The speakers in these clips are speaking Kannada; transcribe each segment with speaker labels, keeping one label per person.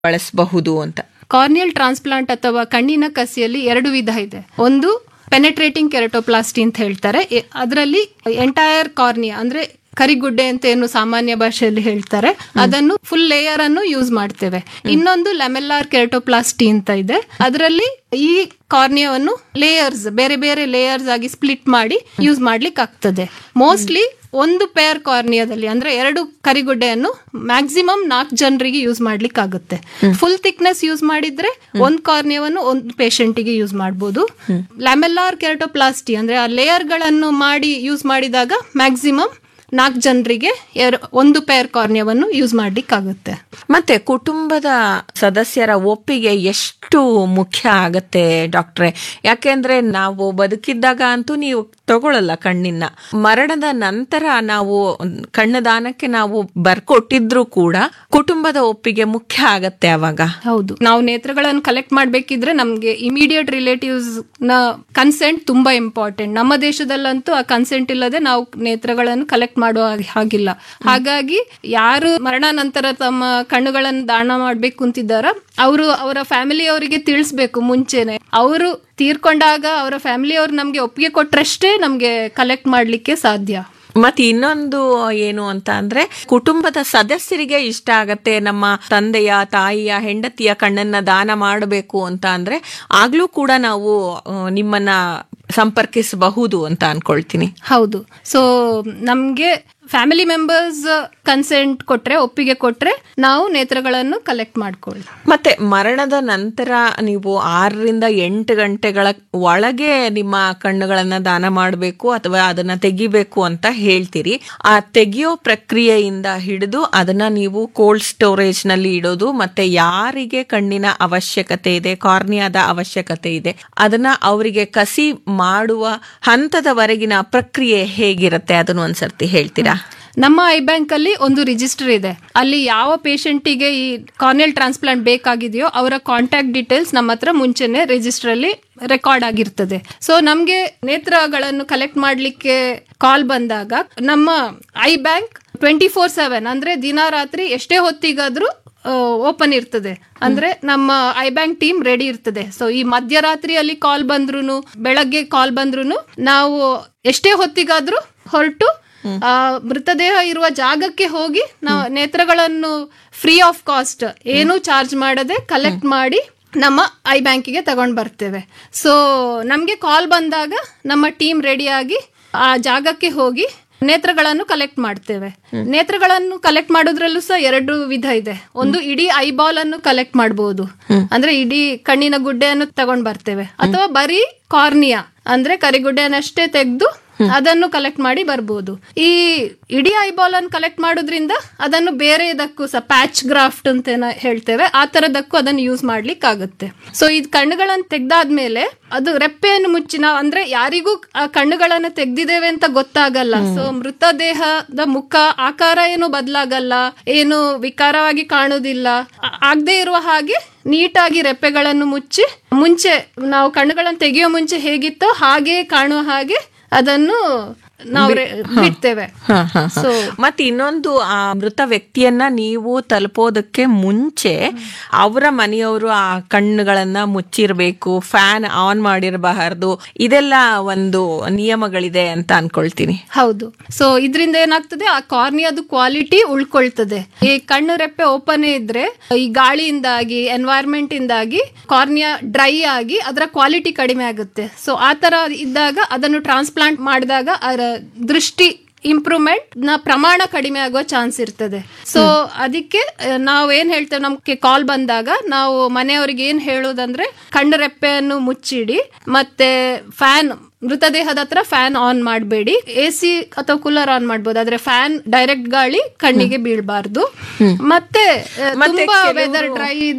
Speaker 1: ಬಳಸಬಹುದು ಅಂತ
Speaker 2: ಕಾರ್ನಿಯಲ್ ಟ್ರಾನ್ಸ್ಪ್ಲಾಂಟ್ ಅಥವಾ ಕಣ್ಣಿನ ಕಸಿಯಲ್ಲಿ ಎರಡು ವಿಧ ಇದೆ ಒಂದು ಪೆನೆಟ್ರೇಟಿಂಗ್ ಕೆರಟೋಪ್ಲಾಸ್ಟಿ ಅಂತ ಹೇಳ್ತಾರೆ ಅದರಲ್ಲಿ ಎಂಟೈರ್ ಕಾರ್ನಿಯಾ ಅಂದ್ರೆ ಕರಿಗುಡ್ಡೆ ಅಂತ ಏನು ಸಾಮಾನ್ಯ ಭಾಷೆಯಲ್ಲಿ ಹೇಳ್ತಾರೆ ಅದನ್ನು ಫುಲ್ ಲೇಯರ್ ಅನ್ನು ಯೂಸ್ ಮಾಡ್ತೇವೆ ಇನ್ನೊಂದು ಲೆಮೆಲ್ಲಾರ್ ಕೆರಟೋಪ್ಲಾಸ್ಟಿ ಅಂತ ಇದೆ ಅದರಲ್ಲಿ ಈ ಕಾರ್ನಿಯಾವನ್ನು ಲೇಯರ್ಸ್ ಬೇರೆ ಬೇರೆ ಲೇಯರ್ಸ್ ಆಗಿ ಸ್ಪ್ಲಿಟ್ ಮಾಡಿ ಯೂಸ್ ಮಾಡ್ಲಿಕ್ಕೆ ಆಗ್ತದೆ ಮೋಸ್ಟ್ಲಿ ಒಂದು ಪೇರ್ ಕಾರ್ನಿಯಾದಲ್ಲಿ ಅಂದ್ರೆ ಎರಡು ಕರಿಗುಡ್ಡೆಯನ್ನು ಮ್ಯಾಕ್ಸಿಮಮ್ ನಾಲ್ಕು ಜನರಿಗೆ ಯೂಸ್ ಮಾಡ್ಲಿಕ್ಕೆ ಆಗುತ್ತೆ ಫುಲ್ ಥಿಕ್ನೆಸ್ ಯೂಸ್ ಮಾಡಿದ್ರೆ ಒಂದ್ ಕಾರ್ನಿಯಾವನ್ನು ಒಂದು ಪೇಷಂಟಿಗೆ ಯೂಸ್ ಮಾಡಬಹುದು ಲ್ಯಾಮೆಲ್ಲಾರ್ ಕೆರಟೋಪ್ಲಾಸ್ಟಿ ಅಂದ್ರೆ ಆ ಲೇಯರ್ ಗಳನ್ನು ಮಾಡಿ ಯೂಸ್ ಮಾಡಿದಾಗ ಮ್ಯಾಕ್ಸಿಮಮ್ ನಾಲ್ಕು ಜನರಿಗೆ ಒಂದು ಪೇರ್ ಕಾರ್ನಿಯಾವನ್ನು ಯೂಸ್ ಮಾಡ್ಲಿಕ್ಕಾಗುತ್ತೆ
Speaker 1: ಮತ್ತೆ ಕುಟುಂಬದ ಸದಸ್ಯರ ಒಪ್ಪಿಗೆ ಎಷ್ಟು ಮುಖ್ಯ ಆಗತ್ತೆ ಡಾಕ್ಟ್ರೆ ಯಾಕೆಂದ್ರೆ ನಾವು ಬದುಕಿದ್ದಾಗ ಅಂತೂ ನೀವು ತಗೊಳ್ಳಲ್ಲ ಕಣ್ಣಿನ ಮರಣದ ನಂತರ ನಾವು ಕಣ್ಣು ದಾನಕ್ಕೆ ನಾವು ಬರ್ಕೊಟ್ಟಿದ್ರು ಕೂಡ ಕುಟುಂಬದ ಒಪ್ಪಿಗೆ ಮುಖ್ಯ ಆಗತ್ತೆ ಅವಾಗ
Speaker 2: ಹೌದು ನಾವು ನೇತ್ರಗಳನ್ನು ಕಲೆಕ್ಟ್ ಮಾಡ್ಬೇಕಿದ್ರೆ ನಮ್ಗೆ ಇಮಿಡಿಯೇಟ್ ರಿಲೇಟಿವ್ಸ್ ನ ಕನ್ಸೆಂಟ್ ತುಂಬಾ ಇಂಪಾರ್ಟೆಂಟ್ ನಮ್ಮ ದೇಶದಲ್ಲಂತೂ ಆ ಕನ್ಸೆಂಟ್ ಇಲ್ಲದೆ ನಾವು ನೇತ್ರಗಳನ್ನು ಕಲೆಕ್ಟ್ ಮಾಡುವ ಹಾಗೆ- ಹಾಗಿಲ್ಲ ಹಾಗಾಗಿ ಯಾರು ಮರಣ ನಂತರ ತಮ್ಮ ಕಣ್ಣುಗಳನ್ನು ದಾನ ಮಾಡ್ಬೇಕು ಅಂತಿದ್ದಾರ ಅವರು ಅವರ ಫ್ಯಾಮಿಲಿಯವರಿಗೆ ತಿಳಿಸ್ಬೇಕು ಮುಂಚೆನೆ ಅವರು ತೀರ್ಕೊಂಡಾಗ ಅವರ ಫ್ಯಾಮಿಲಿಯವರು ನಮ್ಗೆ ಒಪ್ಪಿಗೆ ಕೊಟ್ರಷ್ಟೇ ನಮ್ಗೆ ಕಲೆಕ್ಟ್ ಮಾಡ್ಲಿಕ್ಕೆ ಸಾಧ್ಯ
Speaker 1: ಮತ್ತೆ ಇನ್ನೊಂದು ಏನು ಅಂತ ಅಂದ್ರೆ ಕುಟುಂಬದ ಸದಸ್ಯರಿಗೆ ಇಷ್ಟ ಆಗತ್ತೆ ನಮ್ಮ ತಂದೆಯ ತಾಯಿಯ ಹೆಂಡತಿಯ ಕಣ್ಣನ್ನ ದಾನ ಮಾಡಬೇಕು ಅಂತ ಅಂದ್ರೆ ಆಗ್ಲೂ ಕೂಡ ನಾವು ಆ, ನಿಮ್ಮನ್ನ ಸಂಪರ್ಕಿಸಬಹುದು ಅಂತ ಅನ್ಕೊಳ್ತೀನಿ
Speaker 2: ಹೌದು ಸೊ ನಮ್ಗೆ ಫ್ಯಾಮಿಲಿ ಮೆಂಬರ್ಸ್ ಕನ್ಸೆಂಟ್ ಕೊಟ್ರೆ ಒಪ್ಪಿಗೆ ಕೊಟ್ರೆ ನಾವು ನೇತ್ರಗಳನ್ನು ಕಲೆಕ್ಟ್ ಮಾಡ್ಕೊಳ್ಳಿ
Speaker 1: ಮತ್ತೆ ಮರಣದ ನಂತರ ನೀವು ಆರರಿಂದ ಎಂಟು ಗಂಟೆಗಳ ಒಳಗೆ ನಿಮ್ಮ ಕಣ್ಣುಗಳನ್ನ ದಾನ ಮಾಡಬೇಕು ಅಥವಾ ಅದನ್ನ ತೆಗಿಬೇಕು ಅಂತ ಹೇಳ್ತೀರಿ ಆ ತೆಗಿಯೋ ಪ್ರಕ್ರಿಯೆಯಿಂದ ಹಿಡಿದು ಅದನ್ನ ನೀವು ಕೋಲ್ಡ್ ಸ್ಟೋರೇಜ್ ನಲ್ಲಿ ಇಡೋದು ಮತ್ತೆ ಯಾರಿಗೆ ಕಣ್ಣಿನ ಅವಶ್ಯಕತೆ ಇದೆ ಕಾರ್ನಿಯಾದ ಅವಶ್ಯಕತೆ ಇದೆ ಅದನ್ನ ಅವರಿಗೆ ಕಸಿ ಮಾಡುವ ಹಂತದವರೆಗಿನ ಪ್ರಕ್ರಿಯೆ ಹೇಗಿರುತ್ತೆ ಅದನ್ನು ಒಂದ್ಸರ್ತಿ ಹೇಳ್ತೀರಾ
Speaker 2: ನಮ್ಮ ಐ ಬ್ಯಾಂಕ್ ಅಲ್ಲಿ ಒಂದು ರಿಜಿಸ್ಟರ್ ಇದೆ ಅಲ್ಲಿ ಯಾವ ಪೇಷಂಟಿಗೆ ಈ ಕಾರ್ನಿಯಲ್ ಟ್ರಾನ್ಸ್ಪ್ಲಾಂಟ್ ಬೇಕಾಗಿದೆಯೋ ಅವರ ಕಾಂಟ್ಯಾಕ್ಟ್ ಡೀಟೇಲ್ಸ್ ನಮ್ಮ ಹತ್ರ ಮುಂಚೆನೆ ರಿಜಿಸ್ಟರ್ ಅಲ್ಲಿ ರೆಕಾರ್ಡ್ ಆಗಿರ್ತದೆ ಸೊ ನಮ್ಗೆ ನೇತ್ರಗಳನ್ನು ಕಲೆಕ್ಟ್ ಮಾಡ್ಲಿಕ್ಕೆ ಕಾಲ್ ಬಂದಾಗ ನಮ್ಮ eye bank twenty four seven ಅಂದ್ರೆ ದಿನ ರಾತ್ರಿ ಎಷ್ಟೇ ಹೊತ್ತಿಗಾದ್ರೂ ಓಪನ್ ಇರ್ತದೆ ಅಂದ್ರೆ ನಮ್ಮ ಐ ಬ್ಯಾಂಕ್ ಟೀಮ್ ರೆಡಿ ಇರ್ತದೆ ಸೊ ಈ ಮಧ್ಯರಾತ್ರಿಯಲ್ಲಿ ಕಾಲ್ ಬಂದ್ರು ಬೆಳಗ್ಗೆ ಕಾಲ್ ಬಂದ್ರು ನಾವು ಎಷ್ಟೇ ಹೊತ್ತಿಗಾದ್ರೂ ಹೊರಟು ಆ ಮೃತದೇಹ ಇರುವ ಜಾಗಕ್ಕೆ ಹೋಗಿ ನಾವು ನೇತ್ರಗಳನ್ನು ಫ್ರೀ ಆಫ್ ಕಾಸ್ಟ್ ಏನು ಚಾರ್ಜ್ ಮಾಡದೆ ಕಲೆಕ್ಟ್ ಮಾಡಿ ನಮ್ಮ ಐ ಬ್ಯಾಂಕಿಗೆ ತಗೊಂಡ್ ಬರ್ತೇವೆ ಸೊ ನಮ್ಗೆ ಕಾಲ್ ಬಂದಾಗ ನಮ್ಮ ಟೀಮ್ ರೆಡಿಯಾಗಿ ಆ ಜಾಗಕ್ಕೆ ಹೋಗಿ ನೇತ್ರಗಳನ್ನು ಕಲೆಕ್ಟ್ ಮಾಡ್ತೇವೆ ನೇತ್ರಗಳನ್ನು ಕಲೆಕ್ಟ್ ಮಾಡೋದ್ರಲ್ಲೂ ಸಹ ಎರಡು ವಿಧ ಇದೆ ಒಂದು ಇಡೀ ಐಬಾಲ್ ಅನ್ನು ಕಲೆಕ್ಟ್ ಮಾಡಬಹುದು ಅಂದ್ರೆ ಇಡೀ ಕಣ್ಣಿನ ಗುಡ್ಡೆಯನ್ನು ತಗೊಂಡ್ ಬರ್ತೇವೆ ಅಥವಾ ಬರೀ ಕಾರ್ನಿಯಾ ಅಂದ್ರೆ ಕರಿಗುಡ್ಡೆಯನ್ನಷ್ಟೇ ತೆಗೆದು ಅದನ್ನು ಕಲೆಕ್ಟ್ ಮಾಡಿ ಬರ್ಬೋದು ಈ ಇಡೀ ಐಬಾಲ್ ಅನ್ನು ಕಲೆಕ್ಟ್ ಮಾಡೋದ್ರಿಂದ ಅದನ್ನು ಬೇರೆ ಇದಕ್ಕೂ ಸಹ ಪ್ಯಾಚ್ ಗ್ರಾಫ್ಟ್ ಅಂತ ಏನ ಹೇಳ್ತೇವೆ ಆ ತರದಕ್ಕೂ ಅದನ್ನು ಯೂಸ್ ಮಾಡ್ಲಿಕ್ಕೆ ಆಗುತ್ತೆ ಸೊ ಇದು ಕಣ್ಣುಗಳನ್ನು ತೆಗ್ದಾದ್ಮೇಲೆ ಅದು ರೆಪ್ಪೆಯನ್ನು ಮುಚ್ಚಿ ನಾವು ಅಂದ್ರೆ ಯಾರಿಗೂ ಆ ಕಣ್ಣುಗಳನ್ನು ತೆಗ್ದಿದ್ದೇವೆ ಅಂತ ಗೊತ್ತಾಗಲ್ಲ ಸೊ ಮೃತದೇಹದ ಮುಖ ಆಕಾರ ಏನು ಬದಲಾಗಲ್ಲ ಏನು ವಿಕಾರವಾಗಿ ಕಾಣುವುದಿಲ್ಲ ಆ- ಆಗದೆ ಇರುವ ಹಾಗೆ ನೀಟಾಗಿ ರೆಪ್ಪೆಗಳನ್ನು ಮುಚ್ಚಿ ಮುಂಚೆ ನಾವು ಕಣ್ಣುಗಳನ್ನು ತೆಗೆಯೋ ಮುಂಚೆ ಹೇಗಿತ್ತೋ ಹಾಗೆ ಕಾಣುವ ಹಾಗೆ ಅದನ್ನು ನಾವು ರೆ- ಬಿಡ್ತೇವೆ
Speaker 1: ಹ, ಹ, ಹ.
Speaker 2: ಸೊ
Speaker 1: ಮತ್ತೆ ಇನ್ನೊಂದು ಆ ಮೃತ ವ್ಯಕ್ತಿಯನ್ನ ನೀವು ತಲುಪೋದಕ್ಕೆ ಮುಂಚೆ ಅವರ ಮನೆಯವರು ಆ ಕಣ್ಣುಗಳನ್ನ ಮುಚ್ಚಿರ್ಬೇಕು ಫ್ಯಾನ್ ಆನ್ ಮಾಡಿರಬಾರದು ಇದೆಲ್ಲ ಒಂದು ನಿಯಮಗಳಿದೆ ಅಂತ ಅನ್ಕೊಳ್ತೀನಿ
Speaker 2: ಹೌದು ಸೊ ಇದರಿಂದ ಏನಾಗ್ತದೆ ಆ ಕಾರ್ನಿಯಾದ ಕ್ವಾಲಿಟಿ ಉಳ್ಕೊಳ್ತದೆ ಈ ಕಣ್ಣು ರೆಪ್ಪೆ ಓಪನ್ ಇದ್ರೆ ಈ ಗಾಳಿಯಿಂದಾಗಿ ಎನ್ವೈರ್ಮೆಂಟ್ ಇಂದಾಗಿ ಕಾರ್ನಿಯಾ ಡ್ರೈ ಆಗಿ ಅದರ ಕ್ವಾಲಿಟಿ ಕಡಿಮೆ ಆಗುತ್ತೆ ಸೊ ಆ ತರ ಇದ್ದಾಗ ಅದನ್ನು ಟ್ರಾನ್ಸ್ಪ್ಲಾಂಟ್ ಮಾಡಿದಾಗ ಅದರ ದೃಷ್ಟಿ ಇಂಪ್ರೂವ್ಮೆಂಟ್ ನ ಪ್ರಮಾಣ ಕಡಿಮೆ ಆಗೋ ಚಾನ್ಸ್ ಇರ್ತದೆ ಸೊ ಅದಕ್ಕೆ ನಾವು ಏನ್ ಹೇಳ್ತೇವೆ ನಮ್ಗೆ ಕಾಲ್ ಬಂದಾಗ ನಾವು ಮನೆಯವರಿಗೆ ಏನ್ ಹೇಳೋದಂದ್ರೆ ಕಣ್ಣು ರೆಪ್ಪೆಯನ್ನು ಮುಚ್ಚಿಡಿ ಮತ್ತೆ ಫ್ಯಾನ್ ಮೃತದೇಹದ ಹತ್ರ ಫ್ಯಾನ್ ಆನ್ ಮಾಡಬೇಡಿ ಎ ಸಿ ಅಥವಾ ಕೂಲರ್ ಆನ್ ಮಾಡ್ಬೋದು ಆದ್ರೆ ಫ್ಯಾನ್ ಡೈರೆಕ್ಟ್ ಗಾಳಿ ಕಣ್ಣಿಗೆ ಬೀಳಬಾರ್ದು ಮತ್ತೆ ಆ,
Speaker 1: ಮತ್ತೆ
Speaker 2: ತುಂಬಾ
Speaker 1: ಕೆಲವ್ರು-
Speaker 2: ವೆದರ್ ಡ್ರೈ ಇದ್ರೆ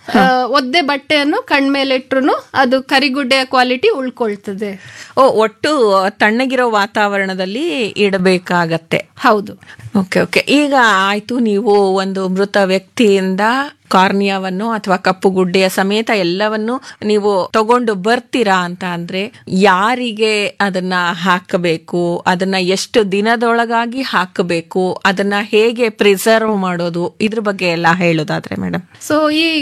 Speaker 2: ಆ, ಒದ್ದೆ ಬಟ್ಟೆಯನ್ನು ಕಣ್ಮೇಲೆ ಇಟ್ರು ಅದು ಕರಿಗುಡ್ಡೆಯ ಕ್ವಾಲಿಟಿ ಉಳ್ಕೊಳ್ತದೆ
Speaker 1: ಓ ಒಟ್ಟು ತಣ್ಣಗಿರೋ ವಾತಾವರಣದಲ್ಲಿ ಇಡಬೇಕಾಗತ್ತೆ
Speaker 2: ಹೌದು
Speaker 1: ಓಕೆ ಓಕೆ ಈಗ ಆಯ್ತು ನೀವು ಒಂದು ಮೃತ ವ್ಯಕ್ತಿಯಿಂದ ಕಾರ್ನಿಯಾವನ್ನು ಅಥವಾ ಕಪ್ಪು ಗುಡ್ಡೆಯ ಸಮೇತ ಎಲ್ಲವನ್ನು ನೀವು ತಗೊಂಡು ಬರ್ತೀರಾ ಅಂತ ಅಂದ್ರೆ ಯಾರಿಗೆ ಅದನ್ನ ಹಾಕಬೇಕು ಅದನ್ನ ಎಷ್ಟು ದಿನದೊಳಗಾಗಿ ಹಾಕಬೇಕು ಅದನ್ನ ಹೇಗೆ ಪ್ರಿಸರ್ವ್ ಮಾಡೋದು ಇದ್ರ ಬಗ್ಗೆ ಎಲ್ಲ ಹೇಳೋದಾದ್ರೆ ಮೇಡಮ್
Speaker 2: ಸೊ ಈ